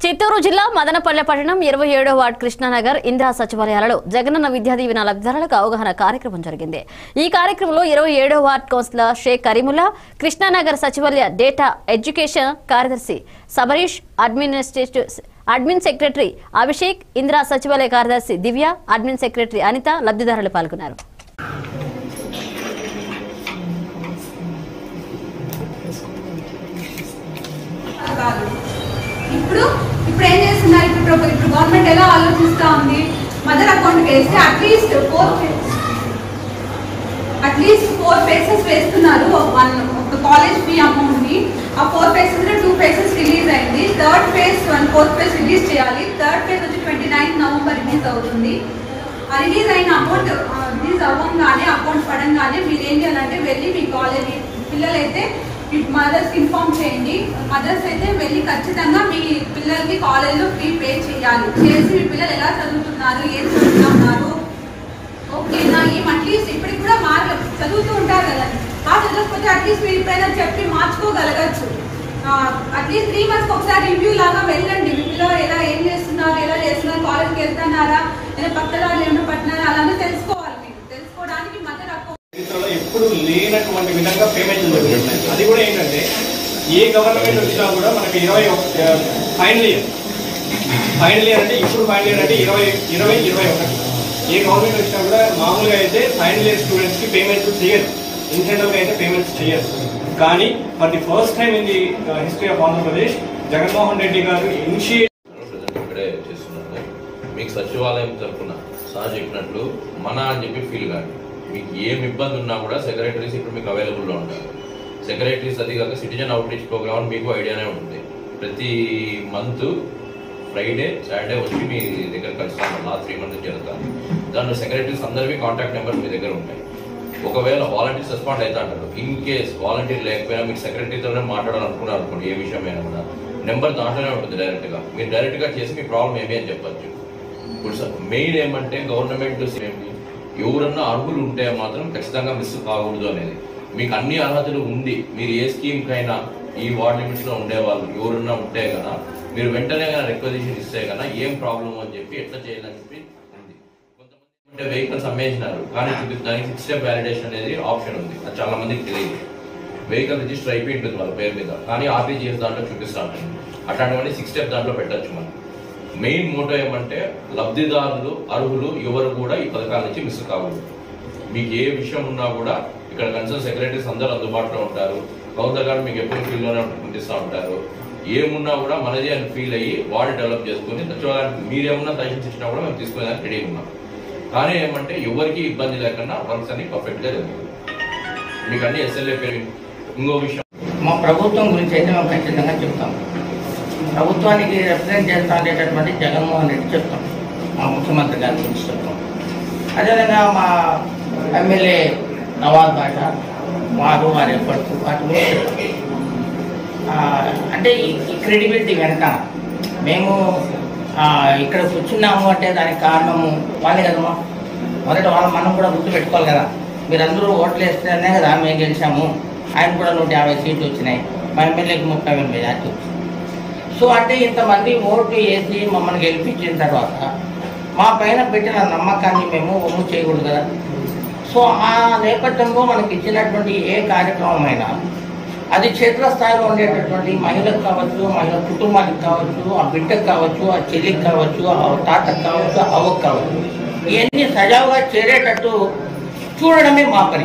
చిత్తూరు జిల్లా మదనపల్లె పట్టణం ఇరవై ఏడో వార్డ్ కృష్ణానగర్ ఇందిరా సచివాలయాలలో జగనన్న విద్యా దీవెన లబ్ధిదారులకు అవగాహన కార్యక్రమం జరిగింది ఈ కార్యక్రమంలో ఇరవై ఏడో వార్డ్ కౌన్సిలర్ షేక్ కరీముల్లా కృష్ణానగర్ సచివాలయ డేటా ఎడ్యుకేషన్ కార్యదర్శి Sabarish administrative admin secretary Abhishek Indira సచివాలయ కార్యదర్శి దివ్య అడ్మిన్ సెక్రటరీ అనిత లబ్ధిదారులు పాల్గొన్నారు కాదు ఇప్పుడు ఇప్పుడు ఏం చేస్తున్నారు ఇప్పుడు ప్రభు- ఇప్పుడు గవర్నమెంట్ ఎలా ఆలోచిస్తా ఉంది మదర్ అకౌంట్ వేస్తే at least four at least four phases వేస్తున్నారు వన్ ఒక కాలేజ్ ఫీ అమౌంట్ ని ఆ ఫోర్ ఫేసెస్ లో టూ ఫేసెస్ రిలీజ్ అయింది third phase one fourth phase release చేయాలి థర్డ్ ఫేజ్ వచ్చి ట్వంటీ నైన్ నవంబర్ రిలీజ్ అవుతుంది ఆ రిలీజ్ అయిన అమౌంట్ రిలీజ్ అవ్వగానే అకౌంట్ పడంగానే మీరు ఏం చేయాలంటే వెళ్ళి మీ కాలేజ్ పిల్లలైతే మీ మదర్స్ ఇన్ఫార్మ్ చేయండి మదర్స్ అయితే వెళ్ళి ఖచ్చితంగా మీ పిల్లలకి కాలేజ్లో ఫీ పే చేయాలి చేసి మీ పిల్లలు ఎలా చదువుతున్నారు ఏం చదువుతున్నారు ఓకేనా ఏం అట్లీస్ట్ ఇప్పటికి కూడా మార్ చదువుతూ ఉంటారు కదా బాగా చదవకపోతే అట్లీస్ట్ మీరు ఇప్పుడైనా చెప్పి మార్చుకోగలగచ్చు అట్లీస్ట్ త్రీ మంత్స్కి ఒకసారి రివ్యూ లాగా వెళ్ళండి మీ పిల్లలు ఎలా ఏం చేస్తున్నారు ఎలా చేస్తున్నారు కాలేజ్కి వెళ్తున్నారా లేదా పక్కదారులు ఏమైనా పట్టినారా అలానే తెలుసుకోవాలి మీరు తెలుసుకోవడానికి మదర్ అకౌంట్ చరిత్రలో ఎప్పుడు లేనటువంటి విధంగా పేమెంట్లు జరుగుతున్నాయి అది కూడా ఏంటంటే ఏ గవర్నమెంట్ వచ్చినా కూడా మనకి ఇరవై ఫైనల్ ఇయర్ ఫైనల్ ఇయర్ అంటే ఇప్పుడు ఫైనల్ ఇయర్ అంటే ఇరవై ఇరవై ఇరవై ఒకటి ఏ గవర్నమెంట్ వచ్చినా కూడా మామూలుగా అయితే ఫైనల్ ఇయర్ స్టూడెంట్స్కి పేమెంట్ చేయరు ఇన్సెంటివ్గా అయితే పేమెంట్స్ చేయరు కానీ for the first time in the history of Andhra Pradesh Jaganmohan Reddy garu initiate present ఇక్కడే చేస్తున్నాము మీకు సచివాలయం తరఫున సార్ చెప్పినట్లు మన అని చెప్పి ఫీల్ కాదు మీకు ఏం ఇబ్బంది ఉన్నా కూడా సెక్రటరీస్ ఇప్పుడు మీకు అవైలబుల్లో ఉంటారు సెక్రటరీస్ అది కాక సిటిజన్ అవుట్రీచ్ ప్రోగ్రామ్ అని మీకు ఐడియానే ఉంటుంది ప్రతి మంత్ ఫ్రైడే సాటర్డే వచ్చి మీ దగ్గర కలుస్తాను లాస్ట్ త్రీ మంత్స్ జరుగుతాను దాంట్లో సెక్రటరీస్ అందరివి కాంటాక్ట్ నెంబర్స్ మీ దగ్గర ఉంటాయి ఒకవేళ వాలంటీర్స్ రెస్పాండ్ అవుతా అంటారు ఇన్ కేస్ వాలంటీర్ లేకపోయినా మీరు సెక్రటరీతోనే మాట్లాడాలనుకున్నారు అనుకోండి ఏ విషయమైనా కూడా నెంబర్ దాంట్లోనే ఉంటుంది డైరెక్ట్ గా మీరు డైరెక్ట్ గా చేసి మీ ప్రాబ్లం ఏమి అని చెప్పొచ్చు ఇప్పుడు సార్ మెయిన్ ఏమంటే గవర్నమెంట్ ఏమి ఎవరన్నా అర్హులు ఉంటే మాత్రం ఖచ్చితంగా మిస్ కాకూడదు అనేది మీకు అన్ని అర్హతలు ఉండి మీరు ఏ స్కీమ్ కైనా ఈ వార్డ్ లిమిట్స్ లో ఉండేవాళ్ళు ఎవరన్నా ఉంటే కదా మీరు వెంటనే కానీ రిక్వజిషన్ ఇస్తే కదా ఏం ప్రాబ్లం అని చెప్పి ఎట్లా చేయాలని చెప్పి ఉంది కొంతమంది అంటే వెహికల్స్ అమ్మేసినారు కానీ ఇది- దానికి సిక్స్ స్టెప్ వ్యాలిడేషన్ అనేది ఆప్షన్ ఉంది అది చాలా మందికి తెలియదు వెహికల్ రిజిస్టర్ అయిపోయి ఉంటుంది వాళ్ళ పేరు మీద కానీ ఆర్టీజీఎస్ దాంట్లో చూపిస్తా ఉంటుంది అట్లాంటివన్నీ సిక్స్ స్టెప్ దాంట్లో పెట్టచ్చు మనం మెయిన్ మోటో ఏమంటే లబ్ధిదారులు అర్హులు ఎవరు కూడా ఈ పథకాల నుంచి మిస్ కాకూడదు మీకు ఏ విషయం ఉన్నా కూడా ఇక్కడ కన్సర్న్ సెక్రటరీస్ అందరూ అందుబాటులో ఉంటారు కౌన్సిలర్ గారు మీకు ఎప్పుడు ఫీల్డ్లోనే పంపిస్తూ ఉంటారు ఏమున్నా కూడా మనది అని ఫీల్ అయ్యి వార్డు డెవలప్ చేసుకుని సచివాలయానికి మీరేమన్నా సజెషన్స్ ఇచ్చినా కూడా మేము తీసుకునేదానికి రెడీ ఉన్నాం కానీ ఏమంటే ఎవరికి ఇబ్బంది లేకుండా వర్క్స్ అన్ని పర్ఫెక్ట్గా జరుగుతుంది మీకు అన్ని ఎస్ఎల్ఏ పేరు ఇంకో విషయం మా ప్రభుత్వం గురించి అయితే మేము ఖచ్చితంగా చెప్తాం ప్రభుత్వానికి రిప్రజెంట్ చేస్తా ఉండేటటువంటి జగన్మోహన్ రెడ్డి చెప్తాం మా ముఖ్యమంత్రి గారి గురించి చెప్తాం అదేవిధంగా మా ఎమ్మెల్యే నవాజ్ బాష వారు వారి ఎప్పటికీ వాటి గురించి చెప్తాం. ఆ, అంటే ఈ ఈ క్రెడిబిలిటీ వెనక మేము ఆ, ఇక్కడ కూర్చున్నాము అంటే దానికి కారణము వాళ్ళే కదమ్మా మొదట వాళ్ళు మనం కూడా గుర్తు పెట్టుకోవాలి కదా మీరందరూ ఓట్లు వేస్తేనే కదా మేము గెలిచాము ఆయన కూడా నూట యాభై సీట్లు వచ్చినాయి మా ఎమ్మెల్యేకి ముప్పై వేల మెజార్టీ వచ్చింది సో అంటే ఇంతమంది ఓట్లు వేసి మమ్మల్ని గెలిపించిన తర్వాత మా పైన పెట్టిన నమ్మకాన్ని మేము ఒమ్ము చేయకూడదు కదా సో ఆ నేపథ్యంలో మనకి ఇచ్చినటువంటి ఏ కార్యక్రమం అయినా అది క్షేత్రస్థాయిలో ఉండేటటువంటి మహిళకు కావచ్చు మహిళ కుటుంబానికి కావచ్చు ఆ బిడ్డకు కావచ్చు ఆ చెల్లికి కావచ్చు ఆ తాతకు కావచ్చు ఆ అవ్వకు కావచ్చు ఇవన్నీ సజావుగా చేరేటట్టు చూడడమే మా పని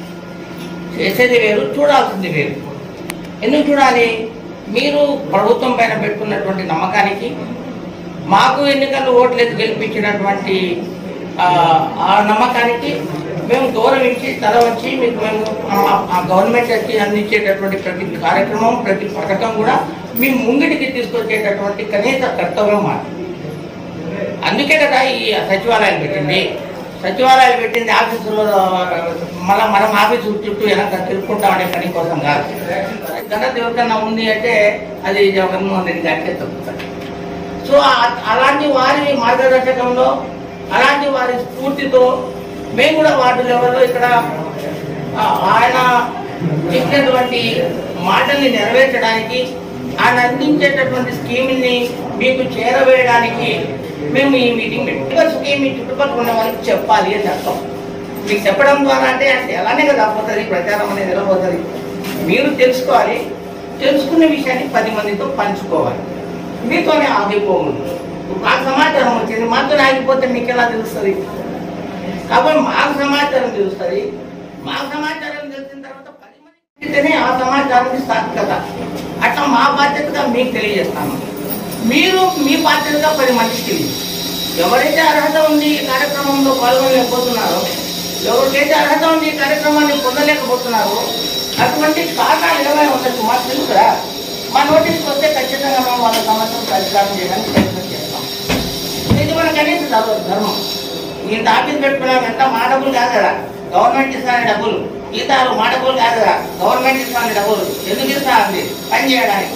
చేసేది వేరు చూడాల్సింది వేరు ఎందుకు చూడాలి మీరు ప్రభుత్వం పైన పెట్టుకున్నటువంటి నమ్మకానికి మాకు ఎన్నికల్లో ఓట్లేదు గెలిపించినటువంటి ఆ, ఆ నమ్మకానికి మేము గౌరవించి తల వచ్చి మీకు మేము ఆ- ఆ గవర్నమెంట్ వచ్చి అందించేటటువంటి ప్రతి కార్యక్రమం ప్రతి పథకం కూడా మీ ముంగిటికి తీసుకొచ్చేటటువంటి కనీస కర్తవ్యం మాది అందుకే కదా ఈ సచివాలయాలు పెట్టింది సచివాలయాలు పెట్టింది ఆఫీసులో మళ్ళీ మనం ఆఫీసు చుట్టూ వెనక తిరుక్కుంటామనే పని కోసం కాదు ఘనత ఎవరికన్నా ఉంది అంటే అది జగన్మోహన్ రెడ్డి గారికే తప్పుతుంది సో ఆ- అలాంటి వారి మార్గదర్శకంలో అలాంటి వారి స్ఫూర్తితో మేము కూడా వార్డు లెవెల్లో ఇక్కడ ఆ, ఆయన చెప్పినటువంటి మాటల్ని నెరవేర్చడానికి ఆయన అందించేటటువంటి స్కీమ్ని మీకు చేరవేయడానికి మేము ఈ మీటింగ్ పెట్టాం స్కీమ్ మీ చుట్టుపక్కల ఉన్న వాళ్ళకి చెప్పాలి అని అర్థం మీకు చెప్పడం ద్వారా అంటే అది ఎలానే కదా పోతుంది ప్రచారం అనేది ఎలా పోతుంది మీరు తెలుసుకోవాలి తెలుసుకున్న విషయాన్ని పది మందితో పంచుకోవాలి మీతోనే ఆగిపోకూడదు మాకు సమాచారం వచ్చింది మాతో ఆగిపోతే మీకు ఎలా తెలుస్తుంది కాబట్టి మాకు సమాచారం తెలుస్తుంది మాకు సమాచారం తెలిసిన తర్వాత పది మందితేనే ఆ సమాచారానికి సార్థకత అట్లా మా బాధ్యతగా మీకు తెలియజేస్తాను మీరు మీ బాధ్యతగా పది మందికి తెలియదు ఎవరైతే అర్హత ఉంది ఈ కార్యక్రమంలో పాల్గొనలేకపోతున్నారో ఎవరికైతే అర్హత ఉంది ఈ కార్యక్రమాన్ని పొందలేకపోతున్నారో అటువంటి కారణాలు ఏమైనా ఉండొచ్చు మాకు తెలుసురా మా నోటీస్కి వస్తే ఖచ్చితంగా మేము వాళ్ళ సమస్యను పరిష్కారం చేయడానికి ప్రయత్నం చేస్తాం ఇది మన కనీస ధర్మ- ధర్మం ఇంత ఆఫీస్ పెట్టుకున్నాం ఎంత మా డబ్బులు కాదు కదా గవర్నమెంట్ ఇస్తానే డబ్బులు జీతాలు మా డబ్బులు కాదు కదా గవర్నమెంట్ ఇస్తానే డబ్బులు ఎందుకు ఇస్తా ఉంది పని చేయడానికి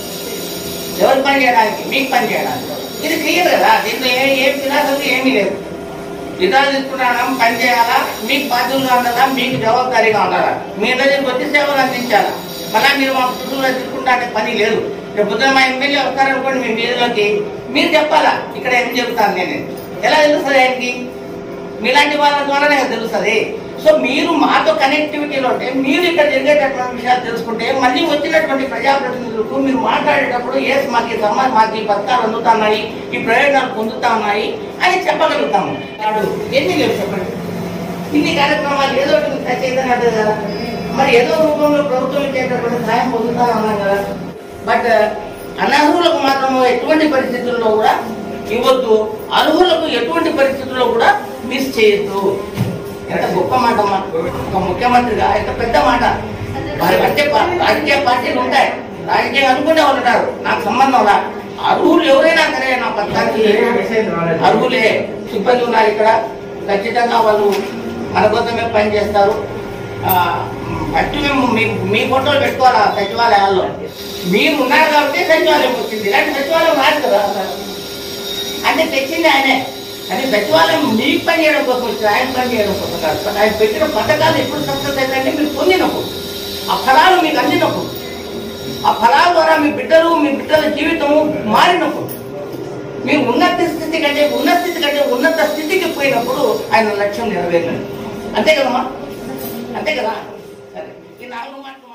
ఎవరు పని చేయడానికి మీకు పని చేయడానికి ఇది క్లియర్ కదా దీంట్లో ఏ ఏం ఫిలాసఫీ ఏమీ లేదు జీతాలు తీసుకున్నాం పని చేయాలా మీకు బాధ్యతగా ఉండాలా మీకు జవాబారీగా ఉండాలా మీ దగ్గరికి వచ్చి సేవలు అందించాలా మళ్ళా మీరు మా చుట్టూలో తీసుకుంటా అంటే పని లేదు రేపు పొద్దున మా ఎమ్మెల్యే వస్తారనుకోండి మీ మీదలోకి మీరు చెప్పాలా ఇక్కడ ఏం చెప్తాను నేను ఎలా తెలుస్తుంది ఆయనకి మీలాంటి వాళ్ళ ద్వారానే కదా తెలుస్తుంది సో మీరు మాతో కనెక్టివిటీలో ఉంటే మీరు ఇక్కడ జరిగేటటువంటి విషయాలు తెలుసుకుంటే మళ్ళీ వచ్చినటువంటి ప్రజాప్రతినిధులకు మీరు మాట్లాడేటప్పుడు ఎస్ మాకు ఈ సమాజ్ మాకు ఈ పథకాలు అందుతున్నాయి ఈ ప్రయోజనాలు పొందుతా ఉన్నాయి అని చెప్పగలుగుతాము నాడు ఎన్ని లేవు చెప్పండి ఇన్ని కార్యక్రమాలు ఏదో ఒకటి టచ్ అయితేనే ఉంటుంది కదా మరి ఏదో రూపంలో ప్రభుత్వం ఇచ్చేటటువంటి సహాయం పొందుతా ఉన్నాం కదా బట్ అనర్హులకు మాత్రం ఎటువంటి పరిస్థితుల్లో కూడా ఇవ్వద్దు అర్హులకు ఎటువంటి పరిస్థితుల్లో కూడా మిస్ చేయొద్దు ఎంత గొప్ప మాట అమ్మా ఒక ముఖ్యమంత్రిగా ఎంత పెద్ద మాట వారి అంటే పా- రాజకీయ పార్టీలు ఉంటాయి రాజకీయం అనుకునే వాళ్ళు ఉంటారు నాకు సంబంధం రా అర్హులు ఎవరైనా సరే నా పథకానికి అర్హులే సిబ్బంది ఉన్నారు ఇక్కడ ఖచ్చితంగా వాళ్ళు మన కోసమే పని చేస్తారు ఆ, ఫస్ట్ మేము మీ మీ ఫోటోలు పెట్టుకోవాలా సచివాలయాల్లో మీరు ఉన్నారు కాబట్టి సచివాలయం వచ్చింది ఇలాంటి సచివాలయం రాదు కదా అంటే తెచ్చింది ఆయనే కానీ సచివాలయం మీకు పని చేయడం కోసం వచ్చింది ఆయన పని చేయడం కోసం కాదు కానీ ఆయన పెట్టిన పథకాలు ఎప్పుడు సక్సెస్ అయిందంటే మీరు పొందినప్పుడు ఆ ఫలాలు మీకు అందినప్పుడు ఆ ఫలాల ద్వారా మీ బిడ్డలు మీ బిడ్డల జీవితము మారినప్పుడు మీరు ఉన్నత స్థితి కంటే ఉన్నత స్థితి కంటే ఉన్నత స్థితికి పోయినప్పుడు ఆయన లక్ష్యం నెరవేరినది అంతే కదమ్మా అంతే కదా సరే ఈ నాలుగు మాటలు